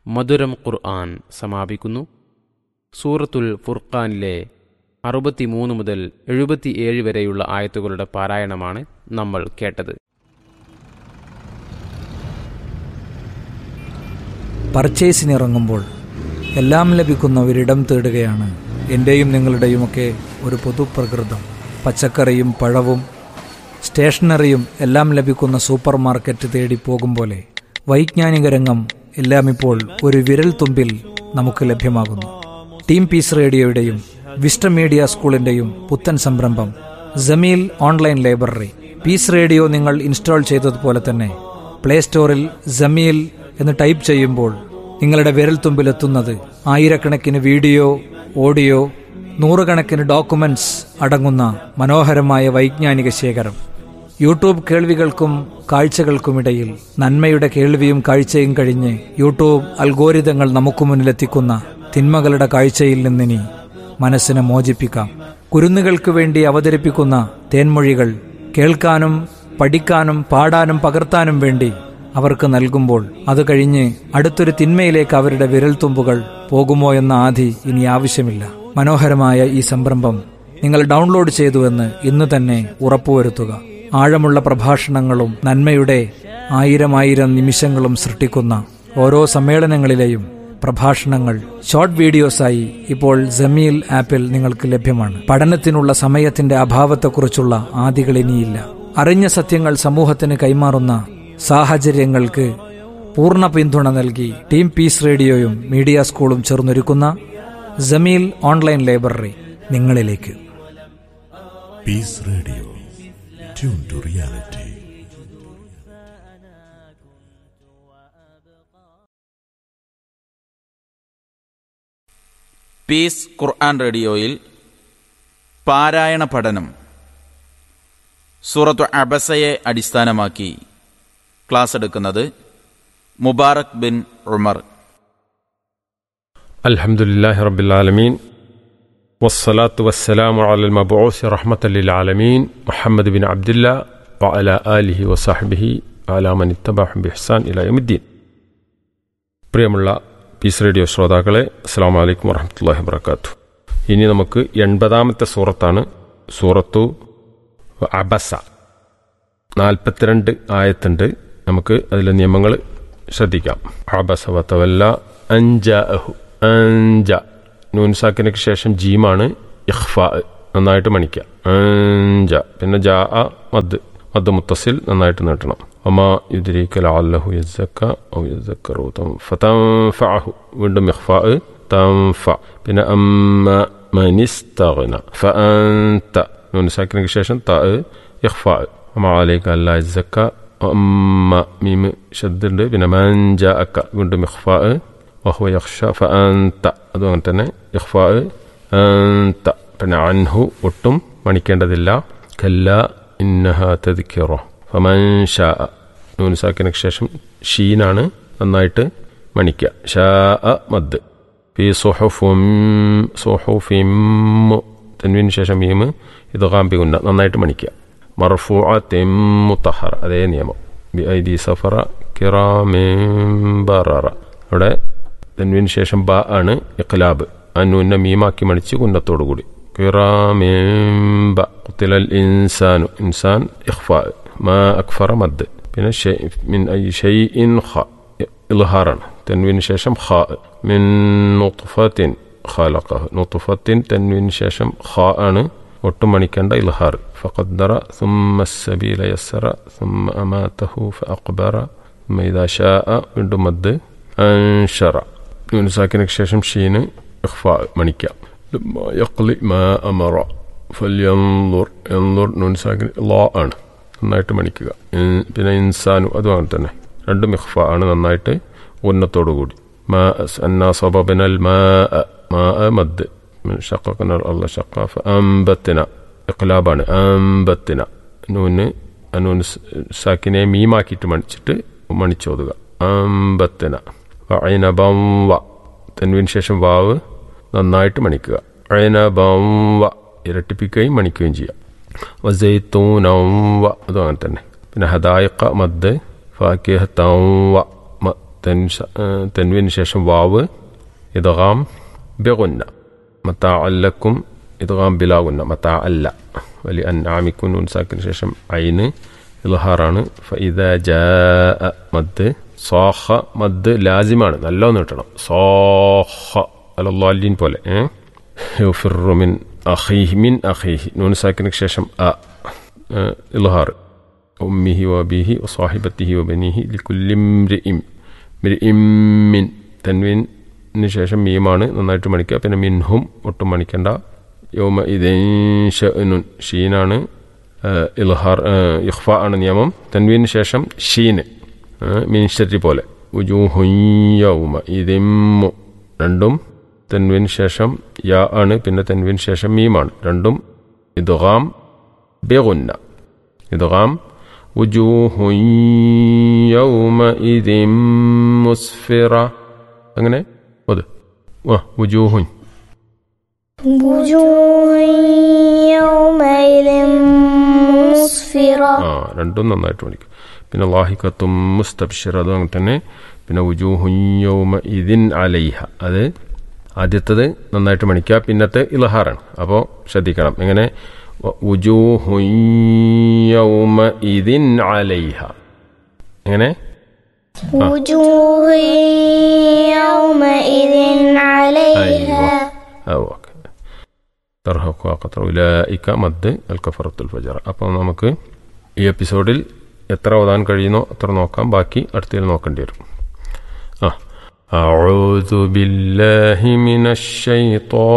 മധുരം ഖുർആൻ സമാപിക്കുന്നു സൂറത്തുൽ ഫുർഖാനിലെ അറുപത്തിമൂന്ന് മുതൽ എഴുപത്തിയേഴ് വരെയുള്ള ആയത്തുകളുടെ പാരായണമാണ് നമ്മൾ കേട്ടത് പർച്ചേസിനിറങ്ങുമ്പോൾ എല്ലാം ലഭിക്കുന്ന ഒരിടം തേടുകയാണ് എൻ്റെയും നിങ്ങളുടെയുമൊക്കെ ഒരു പൊതുപ്രകൃതം പച്ചക്കറിയും പഴവും സ്റ്റേഷനറിയും എല്ലാം ലഭിക്കുന്ന സൂപ്പർ മാർക്കറ്റ് തേടി പോകും പോലെ വൈജ്ഞാനിക രംഗം എല്ലാം ഇപ്പോൾ ഒരു വിരൽ തുമ്പിൽ നമുക്ക് ലഭ്യമാകുന്നു ടീം പീസ് റേഡിയോയുടെയും വിസ്റ്റം മീഡിയ സ്കൂളിൻ്റെയും പുത്തൻ സംരംഭം Jameel online library peace radio നിങ്ങൾ ഇൻസ്റ്റാൾ ചെയ്തതുപോലെ തന്നെ പ്ലേ സ്റ്റോറിൽ ജമീൽ എന്ന് ടൈപ്പ് ചെയ്യുമ്പോൾ നിങ്ങളുടെ വിരൽത്തുമ്പിലെത്തുന്നത് ആയിരക്കണക്കിന് വീഡിയോ ഓഡിയോ നൂറുകണക്കിന് ഡോക്യുമെന്റ്സ് അടങ്ങുന്ന മനോഹരമായ വൈജ്ഞാനിക ശേഖരം യൂട്യൂബ് കേൾവികൾക്കും കാഴ്ചകൾക്കുമിടയിൽ നന്മയുടെ കേൾവിയും കാഴ്ചയും കഴിഞ്ഞ് യൂട്യൂബ് അൽഗോരിതങ്ങൾ നമുക്ക് മുന്നിലെത്തിക്കുന്ന തിന്മകളുടെ കാഴ്ചയിൽ നിന്നിനി മനസ്സിനെ മോചിപ്പിക്കാം കുരുന്നുകൾക്ക് വേണ്ടി അവതരിപ്പിക്കുന്ന തേൻമൊഴികൾ കേൾക്കാനും പഠിക്കാനും പാടാനും പകർത്താനും വേണ്ടി അവർക്ക് നൽകുമ്പോൾ അത് കഴിഞ്ഞ് അടുത്തൊരു തിന്മയിലേക്ക് അവരുടെ വിരൽത്തുമ്പുകൾ പോകുമോ എന്ന ആധി ഇനി ആവശ്യമില്ല മനോഹരമായ ഈ സംരംഭം നിങ്ങൾ ഡൗൺലോഡ് ചെയ്തുവെന്ന് ഇന്ന് തന്നെ ഉറപ്പുവരുത്തുക ആഴമുള്ള പ്രഭാഷണങ്ങളും നന്മയുടെ ആയിരം ആയിരം നിമിഷങ്ങളും സൃഷ്ടിക്കുന്ന ഓരോ സമ്മേളനങ്ങളിലെയും പ്രഭാഷണങ്ങൾ ഷോർട്ട് വീഡിയോസായി ഇപ്പോൾ ജമീൽ ആപ്പിൽ നിങ്ങൾക്ക് ലഭ്യമാണ് പഠനത്തിനുള്ള സമയത്തിന്റെ അഭാവത്തെക്കുറിച്ചുള്ള ആദികൾ ഇനിയില്ല അറിഞ്ഞ സത്യങ്ങൾ സമൂഹത്തിന് കൈമാറുന്ന സാഹചര്യങ്ങൾക്ക് പൂർണ്ണ പിന്തുണ നൽകി ടീം പീസ് റേഡിയോയും മീഡിയ സ്കൂളും ചേർന്നൊരുക്കുന്ന ജമീൽ ഓൺലൈൻ ലൈബ്രറി നിങ്ങളിലേക്ക് Peace Radio. Tune to reality. Peace Quran റേഡിയോയിൽ പാരായണ പഠനം സൂറത്തു അബസയെ അടിസ്ഥാനമാക്കി ക്ലാസ് എടുക്കുന്നത് മുബാറക് ബിൻ ഉമർ الحمد لله رب العالمين والصلاة والسلام على المبعوث رحمة للعالمين محمد بن عبد الله وعلى آله وصحبه وعلى من اتبعهم بإحسان إلى يوم الدين പ്രിയമുള്ള പീസ് റേഡിയോ ശ്രോതാക്കളെ അസ്സാം വലൈക്കും വറഹമത്തല്ലാഹി വർക്കാത്തു ഇനി നമുക്ക് എൺപതാമത്തെ സൂറത്താണ് സൂറത്തു അബസ നാൽപ്പത്തിരണ്ട് ആയത്തുണ്ട് നമുക്ക് അതിലെ നിയമങ്ങൾ ശ്രദ്ധിക്കാം അബസ വത്തവല്ല അഞ്ചാഹു അഞ്ച നൂൻസാക്കിനൊക്കെ ശേഷം ജീമാണ് ഇഖ്ഫ നന്നായിട്ട് മണിക്കുക അഞ്ച പിന്നെ ജാ അ മദ് മദ് മുത്തസിൽ നന്നായിട്ട് നീട്ടണം ഒമാ യുദ്രീക ലാല്ലഹു യസ്സക്ക ഔ യസ്സക്കറു ഫതൻഫഅഹു വീണ്ടും ഇഖ്ഫ തൻഫ പിന്നെ അമ്മ മനിസ്തഗ്ന ഫഅൻത നൂൻസാക്കിനൊക്കെ ശേഷം ത ഇഖ്ഫ ഒമാ അലൈക അല്ലാ യസ്സക്ക അമ്മ മീമ് ഷദ്ദുണ്ട് പിന്നെ മഞ്ച അക്ക വീണ്ടും ഇഖ്ഫ വഹുവ യഖ്ഷ ഫഅൻത അതും അങ്ങനെ തന്നെ ഇഖ്ഫ അൻത പിന്നെ അൻഹു ഒട്ടും മണിക്കേണ്ടതില്ല കല്ല ഇന്നഹ തദ്ക്കിറ ഫമൻ ഷാ നൂൻ സാക്കിനക്ക് ശേഷം ഷീനാണ് നന്നായിട്ട് മണിക്കുക ഷാ മദ് ഫി സുഹുഫും സുഹുഫിം തൻവിന് ശേഷം മീമ് ഇത് കാമ്പി ഉന്ന നന്നായിട്ട് മണിക്കുക മർഫൂഅത്തിൻ മുത്തഹറ അതേ നിയമം ബി ഐ ദി സഫറ കിറാമിൻ ബററ അവിടെ തൻവിന് ശേഷം ബ ആണ് ഇഖ്ലാബ് അന്നുന്ന മീമാക്കി മണിച്ച് കുന്നത്തോടു കൂടി കിറാമിംബ കുത്തിലൽ ഇൻസാനു ഇൻസാൻ ഇഖ്ഫ മാ അക്ഫറ മദ് പിന്നെ മിൻ ഐ ഷൈഇൻ ഖ ഇൽഹാറാണ് തൻവിന് ശേഷം ഖ മിൻ നുത്ഫത്തിൻ ഖലഖഹു നുത്ഫത്തിൻ തൻവിന് ശേഷം ഖ ആണ് ഒട്ടും മണിക്കേണ്ട ഇൽഹാർ ഫഖദ്ദറ ثم السبيل يسر ثم أماته فأقبر ثم إذا شاء വീണ്ടും മദ് അൻഷറ യൂനുസാക്കിനു ശേഷം ഷീന് ഇഖ്ഫ മണിക്കാം യഖ്ലി മാ അമറ ഫല്യൻദുർ എൻദുർ യൂനുസാക്കിന് ലാ ആണ് നന്നായിട്ട് മണിക്കുക പിന്നെ ഇൻസാനു അതും അങ്ങനെ തന്നെ രണ്ടും ഇഖ്ഫ ആണ് നന്നായിട്ട് ഉന്നത്തോടു കൂടി മാ അന്നാ സബബനൽ മാ മാ മദ് ഷക്കന അല്ല ഷക്ക അമ്പത്തിന ഇഖ്ലാബാണ് അമ്പത്തിന നൂന് നൂന് സാക്കിനെ മീമാക്കിയിട്ട് മണിച്ചിട്ട് മണിച്ചോതുക അമ്പത്തിന അയനബം വ തെൻവിന് ശേഷം വാവ് നന്നായിട്ട് മണിക്കുക അയനബം വ ഇരട്ടിപ്പിക്കുകയും മണിക്കുകയും ചെയ്യാം വസൈത്തൂനം വ അതും അങ്ങനെ തന്നെ പിന്നെ ഹദായിക്ക മദ് ഫാക്കിഹത്തം വ തെൻ തെൻവിന് ശേഷം വാവ് ഇദ്ഗാം ബിഗുന്ന മത്താ അല്ലക്കും ഇദ്ഗാം ബിലാഗുന്ന മത്താ അല്ല വലിയ അന്നാമിക്കും നൂൻസാക്കിന് ശേഷം ഐന് ഇൽഹാറാണ് ഫൈദ ജാ മദ് സോഹ മദ് ലാസിമാണ് നല്ലോന്ന് കിട്ടണം സോഹ അലല്ലാലീൻ പോലെ ഏ യുഫിറു മിൻ അഖീഹി മിൻ അഖീഹി നൂൻസാക്കിന് ശേഷം അ ഇൽഹാർ ഉമ്മിഹി വബിഹി വസാഹിബത്തിഹി വബനിഹി ലിക്കുല്ലി ഇംരിഇം മിർഇം മിൻ തൻവീന് ശേഷം മീമാണ് നന്നായിട്ട് മണിക്കുക പിന്നെ മിൻഹും ഒട്ടും മണിക്കണ്ട യോമ ഇതേനുൻ ഷീനാണ് ഇൽഹാർ ഇഖ്ഫ ആണ് നിയമം തൻവീന് ശേഷം ഷീന് മിനിഷരി പോലെ ഉജൂഹുയ്യൗമ ഇതിമ്മു രണ്ടും തെൻവിന് ശേഷം യാ ആണ് പിന്നെ തെൻവിന് ശേഷം മീമാണ് രണ്ടും ഇദ്ഗാം ബിഗുന്ന ഇദ്ഗാം ഉജൂഹു യൗമഇദിൻ മുസ്ഫിറ അങ്ങനെ അത് ആ ഉജൂഹുൻ وجوه يومئذ مسفرة ആ രണ്ടും നന്നായിട്ട് പഠിക്കും പിന്നെ ലാഹിക്കത്തും മുസ്തബ്ഷിർ അതും അങ്ങനെ തന്നെ പിന്നെ ഉജൂഹുയ്യൗമ ഇതിൻ അലൈഹ അത് ആദ്യത്തത് നന്നായിട്ട് മണിക്കുക പിന്നത്തെ ഇലഹാറാണ് അപ്പോൾ ശ്രദ്ധിക്കണം എങ്ങനെ ഉജൂഹുയ്യൗമ ഇതിൻ അലൈഹ എങ്ങനെ وجوه يومئذ عليها ഓക്കെ തർഹഖ ഖത്തർ ഉലായിക്ക മദ് അൽ കഫറത്തുൽ ഫജർ അപ്പോൾ നമുക്ക് ഈ എപ്പിസോഡിൽ എത്ര ഓതാൻ കഴിയുന്നോ അത്ര നോക്കാം ബാക്കി അടുത്തതിൽ നോക്കേണ്ടി വരും ആ أعوذ بالله من الشيطان